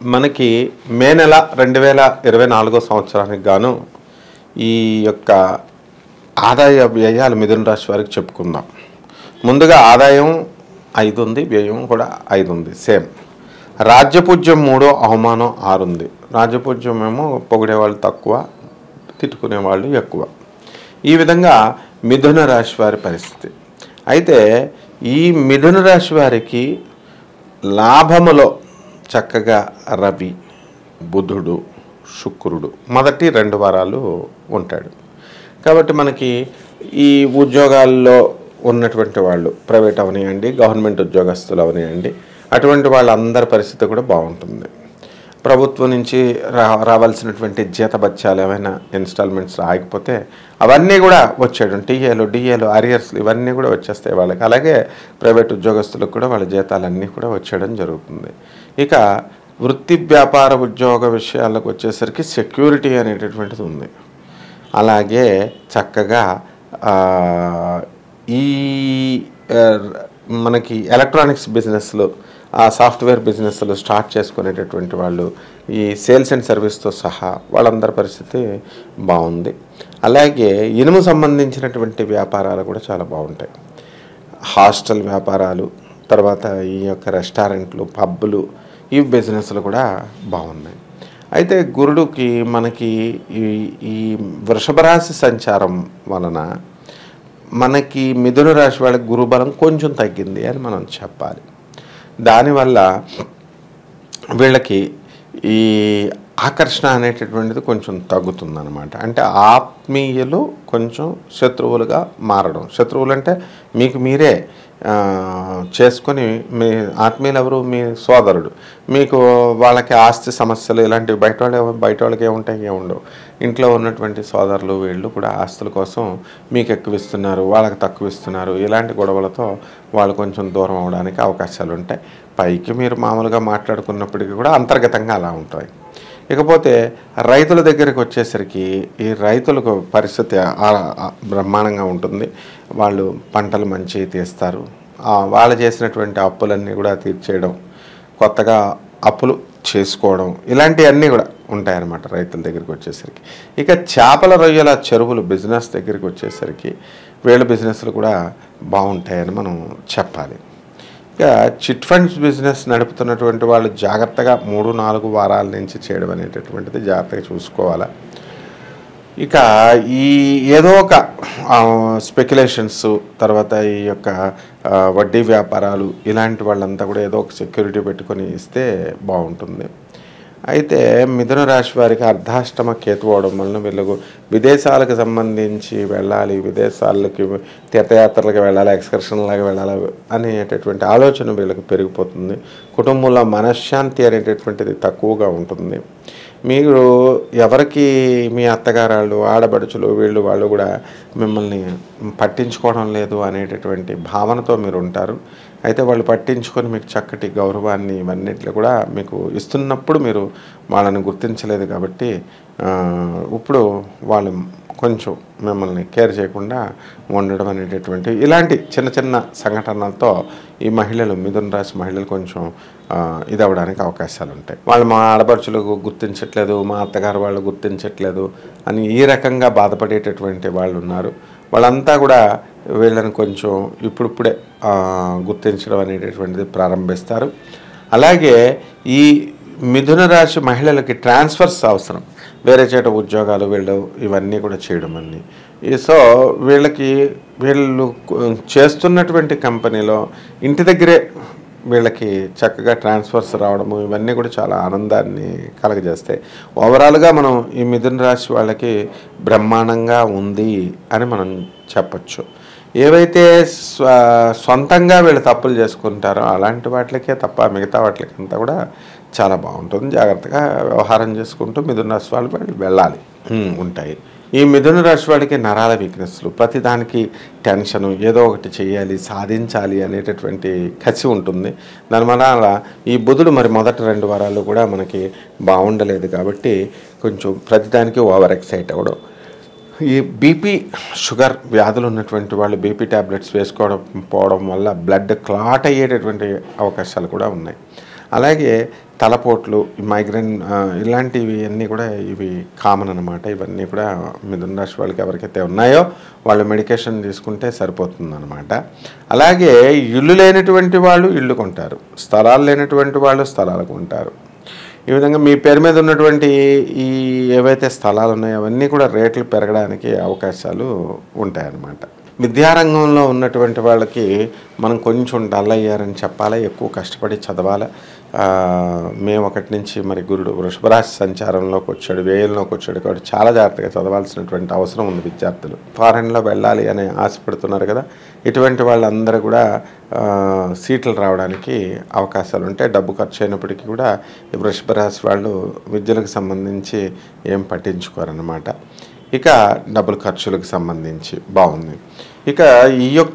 మనకి మే నెల రెండు వేల ఇరవై నాలుగో సంవత్సరానికి గాను ఈ యొక్క ఆదాయ వ్యయాలు మిథున రాశి వారికి చెప్పుకుందాం ముందుగా ఆదాయం ఐదు ఉంది వ్యయం కూడా ఐదు ఉంది సేమ్ రాజ్యపూజ్యం మూడు అవమానం ఆరు ఉంది రాజ్యపూజ్యం ఏమో పొగిడే వాళ్ళు తక్కువ తిట్టుకునే వాళ్ళు ఎక్కువ ఈ విధంగా మిథున రాశి వారి పరిస్థితి అయితే ఈ మిథున రాశి వారికి లాభములో చక్కగా రవి బుధుడు శుక్రుడు మొదటి రెండు వారాలు ఉంటాడు కాబట్టి మనకి ఈ ఉద్యోగాల్లో ఉన్నటువంటి వాళ్ళు ప్రైవేట్ అవనివ్వండి గవర్నమెంట్ ఉద్యోగస్తులు అవనివ్వండి అటువంటి వాళ్ళందరి పరిస్థితి కూడా బాగుంటుంది ప్రభుత్వం నుంచి రా రావాల్సినటువంటి జీతబత్యాలు ఏమైనా ఇన్స్టాల్మెంట్స్ ఆగిపోతే అవన్నీ కూడా వచ్చేయడం టీఏలు డిఏలు అరియర్స్లు ఇవన్నీ కూడా వచ్చేస్తాయి వాళ్ళకి అలాగే ప్రైవేట్ ఉద్యోగస్తులకు కూడా వాళ్ళ జీతాలన్నీ కూడా వచ్చేయడం జరుగుతుంది ఇక వృత్తి వ్యాపార ఉద్యోగ విషయాలకు వచ్చేసరికి సెక్యూరిటీ అనేటటువంటిది ఉంది అలాగే చక్కగా ఆ, ఈ ఆ, మనకి ఎలక్ట్రానిక్స్ బిజినెస్లో ఆ సాఫ్ట్వేర్ బిజినెస్లు స్టార్ట్ చేసుకునేటటువంటి వాళ్ళు ఈ సేల్స్ అండ్ సర్వీస్తో సహా వాళ్ళందరి పరిస్థితి బాగుంది అలాగే ఇనుము సంబంధించినటువంటి వ్యాపారాలు కూడా చాలా బాగుంటాయి హాస్టల్ వ్యాపారాలు తర్వాత ఈ యొక్క రెస్టారెంట్లు పబ్బులు ఈ బిజినెస్లు కూడా బాగున్నాయి అయితే గురుడుకి మనకి ఈ ఈ వృషభ రాశి సంచారం వలన మనకి మిథున రాశి వాళ్ళకి గురుబలం కొంచెం తగ్గింది అని మనం చెప్పాలి దానివల్ల వీళ్ళకి ఈ ఆకర్షణ అనేటటువంటిది కొంచెం తగ్గుతుందన్నమాట అంటే ఆత్మీయులు కొంచెం శత్రువులుగా మారడం శత్రువులు అంటే మీకు మీరే ఆ, చేసుకొని మీ ఆత్మీయులు ఎవరు మీ సోదరుడు మీకు వాళ్ళకి ఆస్తి సమస్యలు ఇలాంటివి బయట వాళ్ళు ఏమ- బయట వాళ్ళకి ఏముంటాయి ఏముండవు ఇంట్లో ఉన్నటువంటి సోదరులు వీళ్ళు కూడా ఆస్తుల కోసం మీకు ఎక్కువ ఇస్తున్నారు వాళ్ళకి తక్కువ ఇస్తున్నారు ఇలాంటి గొడవలతో వాళ్ళు కొంచెం దూరం అవడానికి అవకాశాలు ఉంటాయి పైకి మీరు మామూలుగా మాట్లాడుకున్నప్పటికీ కూడా అంతర్గతంగా అలా ఉంటాయి ఇకపోతే రైతుల దగ్గరికి వచ్చేసరికి ఈ రైతులకు పరిస్థితి ఆ- ఆ బ్రహ్మాండంగా ఉంటుంది వాళ్ళు పంటలు మంచి తీస్తారు ఆ, వాళ్ళు చేసినటువంటి అప్పులన్నీ కూడా తీర్చేయడం కొత్తగా అప్పులు చేసుకోవడం ఇలాంటివన్నీ కూడా ఉంటాయన్నమాట రైతుల దగ్గరికి వచ్చేసరికి ఇక చేపల రొయ్యల చెరువులు బిజినెస్ దగ్గరికి వచ్చేసరికి వీళ్ళ బిజినెస్లు కూడా బాగుంటాయని మనం చెప్పాలి ఇక చిట్ ఫండ్స్ బిజినెస్ నడుపుతున్నటువంటి వాళ్ళు జాగ్రత్తగా మూడు నాలుగు వారాల నుంచి చేయడం అనేటటువంటిది జాగ్రత్తగా చూసుకోవాలి ఇక ఈ ఏదో ఒక స్పెక్యులేషన్స్ తర్వాత ఈ యొక్క ఆ, వడ్డీ వ్యాపారాలు ఇలాంటి వాళ్ళంతా కూడా ఏదో ఒక సెక్యూరిటీ పెట్టుకొని ఇస్తే బాగుంటుంది అయితే మిథున రాశి వారికి అర్ధాష్టమ కేతు అవడం వలన వీళ్ళకు విదేశాలకు సంబంధించి వెళ్ళాలి విదేశాలకి తీర్థయాత్రలకు వెళ్ళాలి ఎక్స్కర్షన్లాగా వెళ్ళాలి అనేటటువంటి ఆలోచన వీళ్ళకి పెరిగిపోతుంది కుటుంబంలో మనశ్శాంతి అనేటటువంటిది తక్కువగా ఉంటుంది మీరు ఎవరికి మీ అత్తగారాళ్ళు ఆడబడుచులు వీళ్ళు వాళ్ళు కూడా మిమ్మల్ని పట్టించుకోవడం లేదు అనేటటువంటి భావనతో మీరు ఉంటారు అయితే వాళ్ళు పట్టించుకొని మీకు చక్కటి గౌరవాన్ని ఇవన్నిట్లో కూడా మీకు ఇస్తున్నప్పుడు మీరు వాళ్ళని గుర్తించలేదు కాబట్టి ఆ, ఇప్పుడు వాళ్ళు కొంచెం మిమ్మల్ని కేర్ చేయకుండా ఉండడం అనేటటువంటి ఇలాంటి చిన్న చిన్న సంఘటనలతో ఈ మహిళలు మిథున రాశి మహిళలు కొంచెం ఆ, ఇది అవ్వడానికి అవకాశాలు ఉంటాయి వాళ్ళు మా ఆడపడుచులు గుర్తించట్లేదు మా అత్తగారు వాళ్ళు గుర్తించట్లేదు అని ఈ రకంగా బాధపడేటటువంటి వాళ్ళు ఉన్నారు వాళ్ళంతా కూడా వీళ్ళని కొంచెం ఇప్పుడిప్పుడే ఆ, గుర్తించడం అనేటటువంటిది ప్రారంభిస్తారు అలాగే ఈ మిథున రాశి మహిళలకి ట్రాన్స్ఫర్స్ అవసరం వేరే చోట ఉద్యోగాలు వీళ్ళు ఇవన్నీ కూడా చేయడం అన్ని ఈ సో వీళ్ళకి వీళ్ళు కు- చేస్తున్నటువంటి కంపెనీలో ఇంటి దగ్గరే వీళ్ళకి చక్కగా ట్రాన్స్ఫర్స్ రావడము ఇవన్నీ కూడా చాలా ఆనందాన్ని కలగజేస్తాయి ఓవరాల్గా మనం ఈ మిథున రాశి వాళ్ళకి బ్రహ్మాండంగా ఉంది అని మనం చెప్పచ్చు ఏవైతే స్వ సొంతంగా వీళ్ళు తప్పులు చేసుకుంటారో అలాంటి వాటికే తప్ప మిగతా వాటికి అంతా కూడా చాలా బాగుంటుంది జాగ్రత్తగా వ్యవహారం చేసుకుంటూ మిథున రాశి వాళ్ళు వెళ్ళి వెళ్ళాలి ఉమ్, ఉంటాయి ఈ మిథున రాశి వాడికి నరాల వీక్నెస్లు ప్రతిదానికి టెన్షను ఏదో ఒకటి చేయాలి సాధించాలి అనేటటువంటి కసి ఉంటుంది దానివల్ల ఈ బుధుడు మరి మొదటి రెండు వారాలు కూడా మనకి బాగుండలేదు కాబట్టి కొంచెం ప్రతిదానికి ఓవర్ ఎక్సైట్ అవ్వడం ఈ బీపీ షుగర్ వ్యాధులు ఉన్నటువంటి వాళ్ళు బీపీ ట్యాబ్లెట్స్ వేసుకోవడం పోవడం వల్ల బ్లడ్ క్లాట్ అయ్యేటటువంటి అవకాశాలు కూడా ఉన్నాయి అలాగే తలపోట్లు మైగ్రేన్ ఆ, ఇలాంటివి అన్నీ కూడా ఇవి కామన్ అనమాట ఇవన్నీ కూడా మిథున రాశి వాళ్ళకి ఎవరికైతే ఉన్నాయో వాళ్ళు మెడికేషన్ తీసుకుంటే సరిపోతుంది అనమాట అలాగే ఇల్లు లేనటువంటి వాళ్ళు ఇల్లు కొంటారు స్థలాలు లేనటువంటి వాళ్ళు స్థలాలు కొంటారు ఈ విధంగా మీ పేరు మీద ఉన్నటువంటి ఈ ఏవైతే స్థలాలు ఉన్నాయో అవన్నీ కూడా రేట్లు పెరగడానికి అవకాశాలు ఉంటాయన్నమాట విద్యారంగంలో ఉన్నటువంటి వాళ్ళకి మనం కొంచెం డల్ అయ్యారని చెప్పాలి ఎక్కువ కష్టపడి చదవాలి ఆ, మే ఒకటి నుంచి మరి గురుడు వృషభరాశి సంచారంలోకి వచ్చాడు వ్యయంలోకి వచ్చాడు కాబట్టి చాలా జాగ్రత్తగా చదవాల్సినటువంటి అవసరం ఉంది విద్యార్థులు ఫారెన్లో వెళ్ళాలి అని ఆశపడుతున్నారు కదా ఇటువంటి వాళ్ళందరూ కూడా ఆ, సీట్లు రావడానికి అవకాశాలు ఉంటాయి డబ్బు ఖర్చు అయినప్పటికీ కూడా ఈ వృషభ రాశి వాళ్ళు విద్యలకు సంబంధించి ఏం పట్టించుకోరన్నమాట ఇక డబ్బుల ఖర్చులకు సంబంధించి బాగుంది ఇక ఈ యొక్క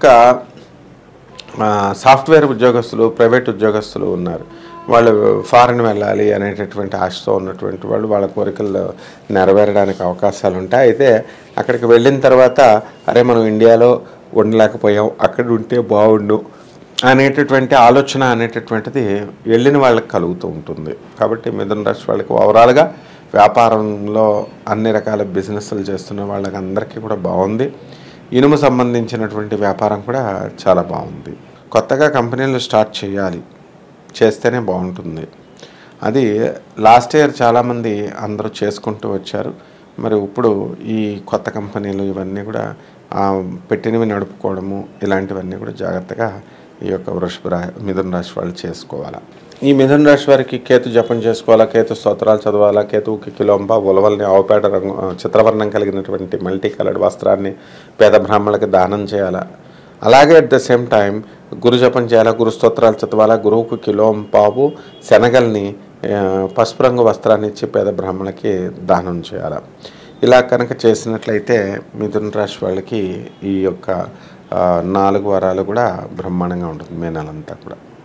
ఆ, సాఫ్ట్వేర్ ఉద్యోగస్తులు ప్రైవేట్ ఉద్యోగస్తులు ఉన్నారు వాళ్ళు ఫారెన్ వెళ్ళాలి అనేటటువంటి ఆశతో ఉన్నటువంటి వాళ్ళు వాళ్ళ కోరికలు నెరవేరడానికి అవకాశాలు ఉంటాయి అయితే అక్కడికి వెళ్ళిన తర్వాత అరే మనం ఇండియాలో ఉండలేకపోయాం అక్కడ ఉంటే బాగుండు అనేటటువంటి ఆలోచన అనేటటువంటిది వెళ్ళిన వాళ్ళకి కలుగుతూ ఉంటుంది కాబట్టి మిథున రాశి వాళ్ళకి ఓవరాల్గా వ్యాపారంలో అన్ని రకాల బిజినెస్లు చేస్తున్న వాళ్ళకి అందరికీ కూడా బాగుంది ఇనుము సంబంధించినటువంటి వ్యాపారం కూడా చాలా బాగుంది కొత్తగా కంపెనీలు స్టార్ట్ చేయాలి చేస్తేనే బాగుంటుంది అది లాస్ట్ ఇయర్ చాలామంది అందరూ చేసుకుంటూ వచ్చారు మరి ఇప్పుడు ఈ కొత్త కంపెనీలు ఇవన్నీ కూడా ఆ, పెట్టినవి నడుపుకోవడము ఇలాంటివన్నీ కూడా జాగ్రత్తగా ఈ యొక్క వృషభ రా మిథున రాశి వాళ్ళు చేసుకోవాలా ఈ మిథున రాశి వారికి కేతు జపం చేసుకోవాలా కేతు స్తోత్రాలు చదవాలా కేతువుకి కిలోంబ ఉలవల్ని ఆవుపేట రంగు ఆ, చిత్రవర్ణం కలిగినటువంటి మల్టీ కలర్డ్ వస్త్రాన్ని పేద బ్రాహ్మణులకు దానం చేయాలా అలాగే అట్ ద సేమ్ టైం గురు జపం చేయాలా గురు స్తోత్రాలు చదవాలా గురువుకు కిలోం పావు శనగల్ని ఆ, పసుపు రంగు వస్త్రాన్ని ఇచ్చి పేద బ్రాహ్మణులకి దానం చేయాలా ఇలా కనుక చేసినట్లయితే మిథున రాశి వాళ్ళకి ఈ యొక్క ఆ, నాలుగు వారాలు కూడా బ్రహ్మాండంగా ఉంటుంది మే నెలంతా కూడా